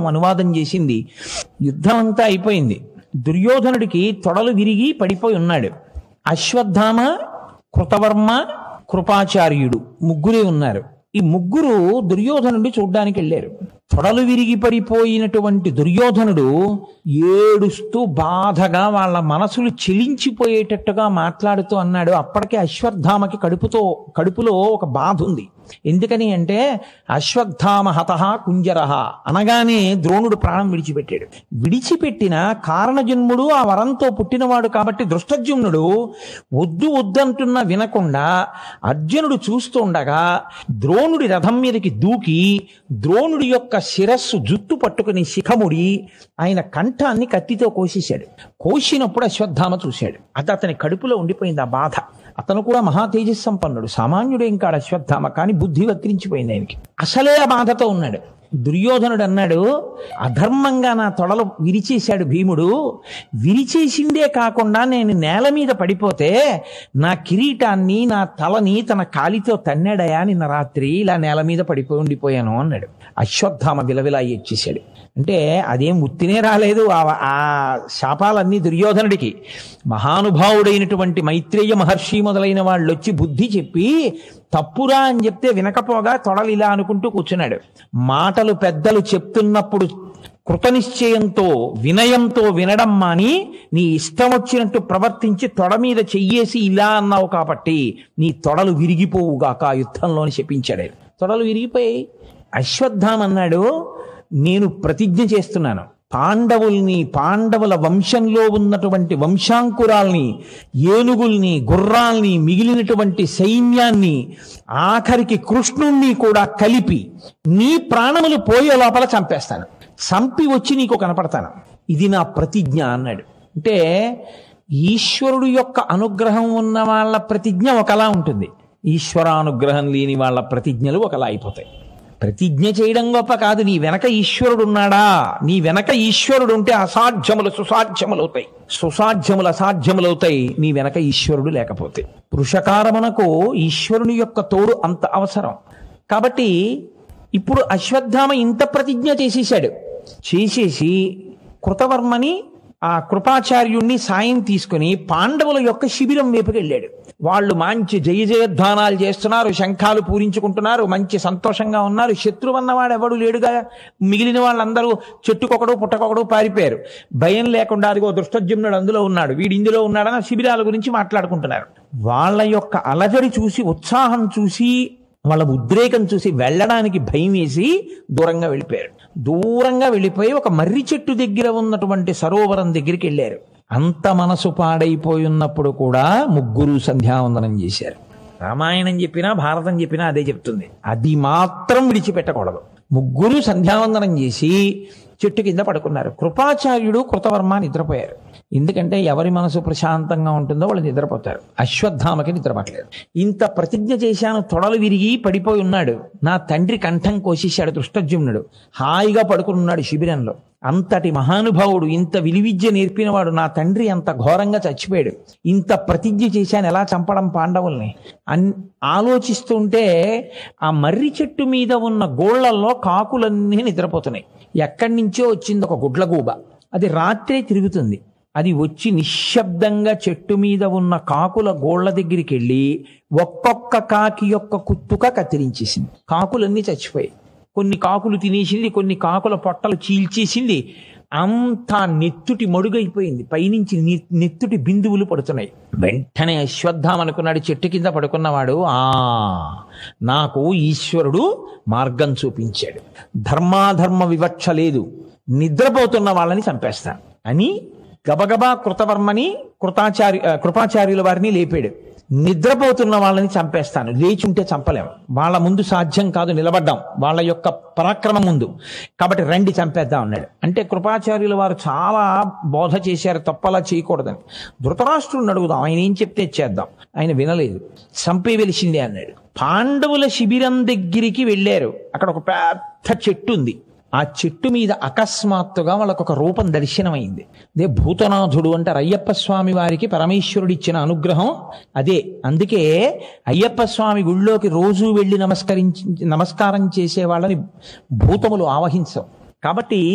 అనువాదం చేసింది యుద్ధం అంతా అయిపోయింది దుర్యోధనుడికి తొడలు విరిగి పడిపోయి ఉన్నాడు అశ్వత్థామ కృతవర్మ కృపాచార్యుడు ముగ్గురే ఉన్నారు ఈ ముగ్గురు దుర్యోధనుడిని చూడ్డానికి వెళ్ళారు తొడలు విరిగి పడిపోయినటువంటి దుర్యోధనుడు ఏడుస్తూ బాధగా వాళ్ళ మనసులు చెలించిపోయేటట్టుగా మాట్లాడుతూ అన్నాడు అప్పటికే అశ్వత్థామకి కడుపుతో కడుపులో ఒక బాధ ఉంది ఎందుకని అంటే అశ్వత్థామ హతహ కుంజరహ అనగానే ద్రోణుడు ప్రాణం విడిచిపెట్టాడు విడిచిపెట్టిన కారణజన్ముడు ఆ వరంతో పుట్టినవాడు కాబట్టి దృష్టజుమ్నుడు వద్దు వద్దంటున్న వినకుండా అర్జునుడు చూస్తుండగా ద్రోణుడి రథం మీదకి దూకి ద్రోణుడి యొక్క శిరస్సు జుత్తు పట్టుకుని శిఖముడి ఆయన కంఠాన్ని కత్తితో కోసేశాడు కోసినప్పుడు అశ్వత్థామ చూశాడు అది అతని కడుపులో ఉండిపోయింది ఆ బాధ అతను కూడా మహా తేజస్సంపన్నుడు సామాన్యుడేం కాడు అశ్వత్థామ కానీ బుద్ధి వక్రించిపోయింది ఆయనకి అసలే ఆ బాధతో ఉన్నాడు దుర్యోధనుడు అన్నాడు అధర్మంగా నా తొడలు విరిచేశాడు భీముడు విరిచేసిందే కాకుండా నేను నేల మీద పడిపోతే నా కిరీటాన్ని నా తలని తన కాలితో తన్నాడయా నిన్న రాత్రి ఇలా నేల మీద పడిపోయి ఉండిపోయాను అన్నాడు అశ్వత్థామ విలవిలా ఇచ్చేశాడు అంటే అదేం ఉత్తినే రాలేదు ఆ ఆ శాపాలన్నీ దుర్యోధనుడికి మహానుభావుడైనటువంటి మైత్రేయ మహర్షి మొదలైన వాళ్ళు వచ్చి బుద్ధి చెప్పి తప్పురా అని చెప్తే వినకపోగా తొడలు ఇలా అనుకుంటూ కూర్చున్నాడు మాటలు పెద్దలు చెప్తున్నప్పుడు కృతనిశ్చయంతో వినయంతో వినడం మాని నీ ఇష్టం వచ్చినట్టు ప్రవర్తించి తొడ మీద చెయ్యేసి ఇలా అన్నావు కాబట్టి నీ తొడలు విరిగిపోవుగాక ఆ యుద్ధంలోని శపించాడు ఆయన. తొడలు విరిగిపోయి అశ్వత్థాం అన్నాడు నేను ప్రతిజ్ఞ చేస్తున్నాను పాండవుల్ని పాండవుల వంశంలో ఉన్నటువంటి వంశాంకురాల్ని ఏనుగుల్ని గుర్రాల్ని మిగిలినటువంటి సైన్యాన్ని ఆఖరికి కృష్ణుణ్ణి కూడా కలిపి నీ ప్రాణములు పోయే లోపల చంపేస్తాను చంపి వచ్చి నీకు కనపడతాను ఇది నా ప్రతిజ్ఞ అన్నాడు అంటే ఈశ్వరుడు యొక్క అనుగ్రహం ఉన్న వాళ్ళ ప్రతిజ్ఞ ఒకలా ఉంటుంది ఈశ్వరానుగ్రహం లేని వాళ్ళ ప్రతిజ్ఞలు ఒకలా అయిపోతాయి ప్రతిజ్ఞ చేయడం గొప్ప కాదు నీ వెనక ఈశ్వరుడు ఉన్నాడా నీ వెనక ఈశ్వరుడు ఉంటే అసాధ్యములు సుసాధ్యములు అవుతాయి సుసాధ్యములు అసాధ్యములు అవుతాయి నీ వెనక ఈశ్వరుడు లేకపోతే పురుషకారమునకు ఈశ్వరుని యొక్క తోడు అంత అవసరం కాబట్టి ఇప్పుడు అశ్వత్థామ ఇంత ప్రతిజ్ఞ చేసేసాడు చేసేసి కృతవర్మని ఆ కృపాచార్యుణ్ణి సాయం తీసుకుని పాండవుల యొక్క శిబిరం వైపుకి వెళ్ళాడు వాళ్ళు మంచి జయ జయధ్వానాలు చేస్తున్నారు శంఖాలు పూరించుకుంటున్నారు మంచి సంతోషంగా ఉన్నారు శత్రువు అన్నవాడు ఎవడు లేడుగా మిగిలిన వాళ్ళందరూ చెట్టుకొకడు పుట్టకొకడు పారిపోయారు భయం లేకుండా అదిగో దృష్టజ్యుమ్నుడు అందులో ఉన్నాడు వీడు ఇందులో ఉన్నాడని ఆ శిబిరాల గురించి మాట్లాడుకుంటున్నారు వాళ్ళ యొక్క అలజడి చూసి ఉత్సాహం చూసి వాళ్ళ ఉద్రేకం చూసి వెళ్ళడానికి భయం వేసి దూరంగా వెళ్ళిపోయారు దూరంగా వెళ్ళిపోయి ఒక మర్రి చెట్టు దగ్గర ఉన్నటువంటి సరోవరం దగ్గరికి వెళ్ళారు అంత మనసు పాడైపోయి ఉన్నప్పుడు కూడా ముగ్గురు సంధ్యావందనం చేశారు రామాయణం చెప్పినా భారతం చెప్పినా అదే చెప్తుంది అది మాత్రం విడిచిపెట్టకూడదు ముగ్గురు సంధ్యావందనం చేసి చెట్టు కింద పడుకున్నారు కృపాచార్యుడు కృతవర్మ నిద్రపోయారు ఎందుకంటే ఎవరి మనసు ప్రశాంతంగా ఉంటుందో వాళ్ళు నిద్రపోతారు అశ్వత్థామకి నిద్రపట్టలేదు ఇంత ప్రతిజ్ఞ చేశాను తొడలు విరిగి పడిపోయి ఉన్నాడు నా తండ్రి కంఠం కోసేశాడు దృష్టజ్యుమ్నుడు హాయిగా పడుకున్నాడు శిబిరంలో అంతటి మహానుభావుడు ఇంత విలువిద్య నేర్పినవాడు నా తండ్రి అంత ఘోరంగా చచ్చిపోయాడు ఇంత ప్రతిజ్ఞ చేశాను ఎలా చంపడం పాండవుల్ని అన్ ఆలోచిస్తుంటే ఆ మర్రి చెట్టు మీద ఉన్న గోళ్లల్లో కాకులన్నీ నిద్రపోతున్నాయి ఎక్కడి నుంచో వచ్చింది ఒక గుడ్లగూబ అది రాత్రే తిరుగుతుంది అది వచ్చి నిశ్శబ్దంగా చెట్టు మీద ఉన్న కాకుల గోళ్ల దగ్గరికి వెళ్ళి ఒక్కొక్క కాకి యొక్క కుత్తుక కత్తిరించేసింది కాకులన్నీ చచ్చిపోయాయి కొన్ని కాకులు తినేసింది కొన్ని కాకుల పొట్టలు చీల్చేసింది అంతా నెత్తుటి మడుగైపోయింది పైనుంచి ని- నెత్తుటి బిందువులు పడుతున్నాయి వెంటనే అశ్వత్థాం అనుకున్నాడు చెట్టు కింద పడుకున్నవాడు ఆ నాకు ఈశ్వరుడు మార్గం చూపించాడు ధర్మాధర్మ వివక్ష లేదు నిద్రపోతున్న వాళ్ళని చంపేస్తాను అని గబగబా కృతవర్మని కృతాచార్య ఆ, కృపాచార్యుల వారిని లేపాడు నిద్రపోతున్న వాళ్ళని చంపేస్తాను లేచుంటే చంపలేం వాళ్ళ ముందు సాధ్యం కాదు నిలబడ్డాం వాళ్ళ యొక్క పరాక్రమం ముందు కాబట్టి రండి చంపేద్దాం అన్నాడు అంటే కృపాచార్యుల వారు చాలా బోధ చేశారు తప్పలా చేయకూడదని ధృతరాష్ట్రుడిని అడుగుదాం ఆయన ఏం చెప్తే చేద్దాం ఆయన వినలేదు చంపే వెలిసిందే అన్నాడు పాండవుల శిబిరం దగ్గరికి వెళ్ళారు అక్కడ ఒక పెద్ద చెట్టు ఉంది ఆ చెట్టు మీద అకస్మాత్తుగా వాళ్ళకు ఒక రూపం దర్శనమైంది అదే భూతనాథుడు అంటారు అయ్యప్ప స్వామి వారికి పరమేశ్వరుడు ఇచ్చిన అనుగ్రహం అదే అందుకే అయ్యప్ప స్వామి గుళ్ళోకి రోజు వెళ్ళి నమస్కరించి నమస్కారం చేసే వాళ్ళని భూతములు ఆవహించవు కాబట్టి